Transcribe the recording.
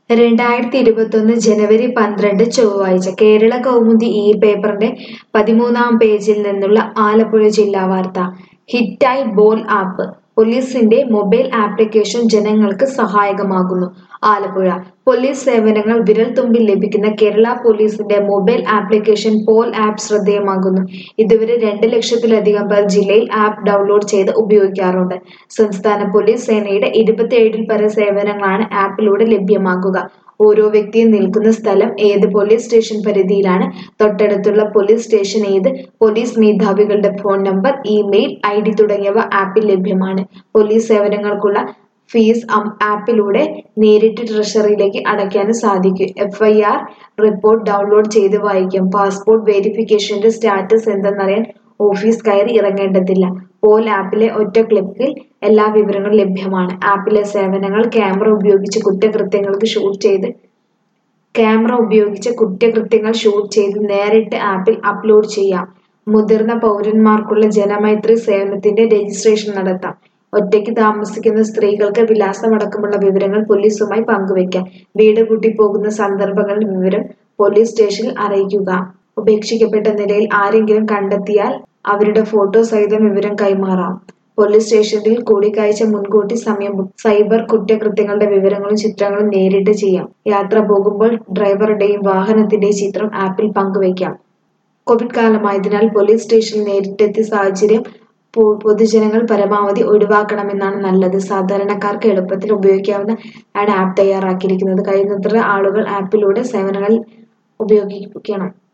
രണ്ടായിരത്തി ഇരുപത്തൊന്ന് ജനുവരി പന്ത്രണ്ട് ചൊവ്വാഴ്ച കേരള കൗമുദി ഈ പേപ്പറിന്റെ പതിമൂന്നാം പേജിൽ നിന്നുള്ള ആലപ്പുഴ ജില്ലാ വാർത്ത ഹിറ്റായി ബോൾ ആപ്പ് പോലീസിന്റെ മൊബൈൽ ആപ്ലിക്കേഷൻ ജനങ്ങൾക്ക് സഹായകമാകുന്നു ആലപ്പുഴ പോലീസ് സേവനങ്ങൾ വിരൽത്തുമ്പിൽ ലഭിക്കുന്ന കേരള പോലീസിന്റെ മൊബൈൽ ആപ്ലിക്കേഷൻ പോൽ ആപ്പ് ശ്രദ്ധേയമാകുന്നു ഇതുവരെ രണ്ട് ലക്ഷത്തിലധികം പേർ ജില്ലയിൽ ആപ്പ് ഡൗൺലോഡ് ചെയ്ത് ഉപയോഗിക്കാറുണ്ട് സംസ്ഥാന പോലീസ് സേനയുടെ ഇരുപത്തിയേഴിൽ പരം സേവനങ്ങളാണ് ആപ്പിലൂടെ ലഭ്യമാകുക ഓരോ വ്യക്തിയും നിൽക്കുന്ന സ്ഥലം ഏത് പോലീസ് സ്റ്റേഷൻ പരിധിയിലാണ് തൊട്ടടുത്തുള്ള പോലീസ് സ്റ്റേഷൻ ഏത് പോലീസ് മേധാവികളുടെ ഫോൺ നമ്പർ ഇമെയിൽ ഐ ഡി തുടങ്ങിയവ ആപ്പിൽ ലഭ്യമാണ് പോലീസ് സേവനങ്ങൾക്കുള്ള ഫീസ് അം- ആപ്പിലൂടെ നേരിട്ട് ട്രഷറിയിലേക്ക് അടയ്ക്കാനും സാധിക്കും F I R report download ചെയ്ത് വായിക്കാം പാസ്പോർട്ട് വെരിഫിക്കേഷന്റെ സ്റ്റാറ്റസ് എന്തെന്നറിയാൻ ഓഫീസ് കയറി ഇറങ്ങേണ്ടതില്ല പോൽ ആപ്പിലെ ഒറ്റ ക്ലിക്കിൽ എല്ലാ വിവരങ്ങളും ലഭ്യമാണ് ആപ്പിലെ സേവനങ്ങൾ ക്യാമറ ഉപയോഗിച്ച് കുറ്റകൃത്യങ്ങൾക്ക് ഷൂട്ട് ചെയ്ത് ക്യാമറ ഉപയോഗിച്ച് കുറ്റകൃത്യങ്ങൾ ഷൂട്ട് ചെയ്ത് നേരിട്ട് ആപ്പിൽ അപ്ലോഡ് ചെയ്യാം മുതിർന്ന പൗരന്മാർക്കുള്ള ജനമൈത്രി സേവനത്തിന്റെ രജിസ്ട്രേഷൻ നടത്താം ഒറ്റയ്ക്ക് താമസിക്കുന്ന സ്ത്രീകൾക്ക് വിലാസമടക്കമുള്ള വിവരങ്ങൾ പോലീസുമായി പങ്കുവയ്ക്കാം വീട് പൂട്ടിപ്പോകുന്ന സന്ദർഭങ്ങളിൽ വിവരം പോലീസ് സ്റ്റേഷനിൽ അറിയിക്കുക ഉപേക്ഷിക്കപ്പെട്ട നിലയിൽ ആരെങ്കിലും കണ്ടെത്തിയാൽ അവരുടെ ഫോട്ടോ സഹിതം വിവരം കൈമാറാം പോലീസ് സ്റ്റേഷനിൽ കൂടിക്കാഴ്ച മുൻകൂട്ടി സമയം ബുക്ക് സൈബർ കുറ്റകൃത്യങ്ങളുടെ വിവരങ്ങളും ചിത്രങ്ങളും നേരിട്ട് ചെയ്യാം യാത്ര പോകുമ്പോൾ ഡ്രൈവറുടെയും വാഹനത്തിന്റെയും ചിത്രം ആപ്പിൽ പങ്കുവയ്ക്കാം കോവിഡ് കാലമായതിനാൽ പോലീസ് സ്റ്റേഷനിൽ നേരിട്ടെത്തിയ സാഹചര്യം പൊ- പൊതുജനങ്ങൾ പരമാവധി ഒഴിവാക്കണമെന്നാണ് നല്ലത് സാധാരണക്കാർക്ക് എളുപ്പത്തിൽ ഉപയോഗിക്കാവുന്ന ആണ് ആപ്പ് തയ്യാറാക്കിയിരിക്കുന്നത് കഴിയുന്നത്ര ആളുകൾ ആപ്പിലൂടെ സേവനങ്ങൾ ഉപയോഗിക്കണം